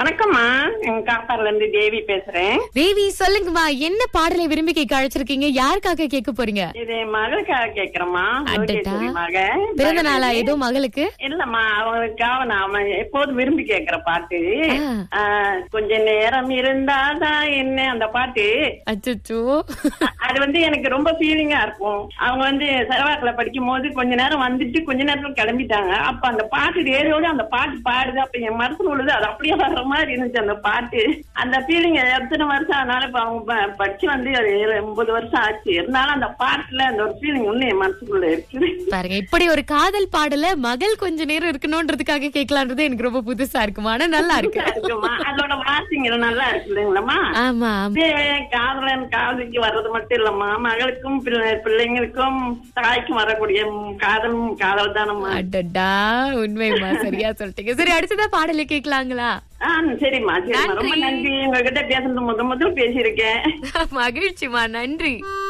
வணக்கம்மா எங்க காப்பார்ல இருந்து தேவி பேசுறேன் தேவி சொல்லுங்கம்மா என்ன பாடலை விரும்பி கேட்க அழைச்சிருக்கீங்க யாருக்காக கேட்க போறீங்க இது என் மகளுக்காக கேக்குறேம்மா அடடா. லோகேஸ்வரி மக பிறந்த நாளா ஏதோ மகளுக்கு இல்லம்மா அவங்களுக்காக நாம எப்போதும் விரும்பி கேக்குற பாட்டு ஆ. ஆ, கொஞ்ச நேரம் இருந்தாதான் என்ன அந்த பாட்டு அச்சோ அ- அது வந்து எனக்கு ரொம்ப ஃபீலிங்கா இருக்கும் அவங்க வந்து சரவாக்கில் படிக்கும் போது கொஞ்ச நேரம் வந்துட்டு கொஞ்ச நேரத்துல கிளம்பிட்டாங்க அப்ப அந்த பாட்டு ரேடியோட அந்த பாட்டு பாடுது அப்ப என் மனசுல உள்ளது அது அப்படியே வர்ற மாதிரி இருந்துச்சு அந்த பாட்டு அந்த ஃபீலிங் எத்தனை வருஷம் ஆனாலும் இப்ப அவங்க ப- படிச்சு வந்து அது ஏழு- ஒன்பது வருஷம் ஆச்சு இருந்தாலும் அந்த பாட்டுல அந்த ஒரு ஃபீலிங் ஒண்ணு என் மனசுக்குள்ள இருக்குது பாருங்க இப்படி ஒரு காதல் பாடல மகள் கொஞ்ச நேரம் இருக்கணும்ன்றதுக்காக கேட்கலான்றது எனக்கு ரொம்ப புதுசா இருக்குமா ஆனா நல்லா இருக்கு இருக்குமா அதோட வாசிங்க நல்லா இருக்கு இல்லைங்களாம்மா ஆமா அப்படியே காதலன் காதலிக்கு வர்றது மட்டும் இல்லம்மா மகளுக்கும் பிள்ளை- பிள்ளைங்களுக்கும் தாய்க்கும் வரக்கூடிய காதலும் காதல் தானம்மா அடடா உண்மைமா சரியா சொல்லிட்டீங்க சரி அடுத்ததா பாடலை கேட்கலாங்களா ஆ சரிம்மா சரிம்மா ரொம்ப நன்றி. நன்றி உங்ககிட்ட பேசுறது முத முதல் பேசியிருக்கேன் மகிழ்ச்சிமா நன்றி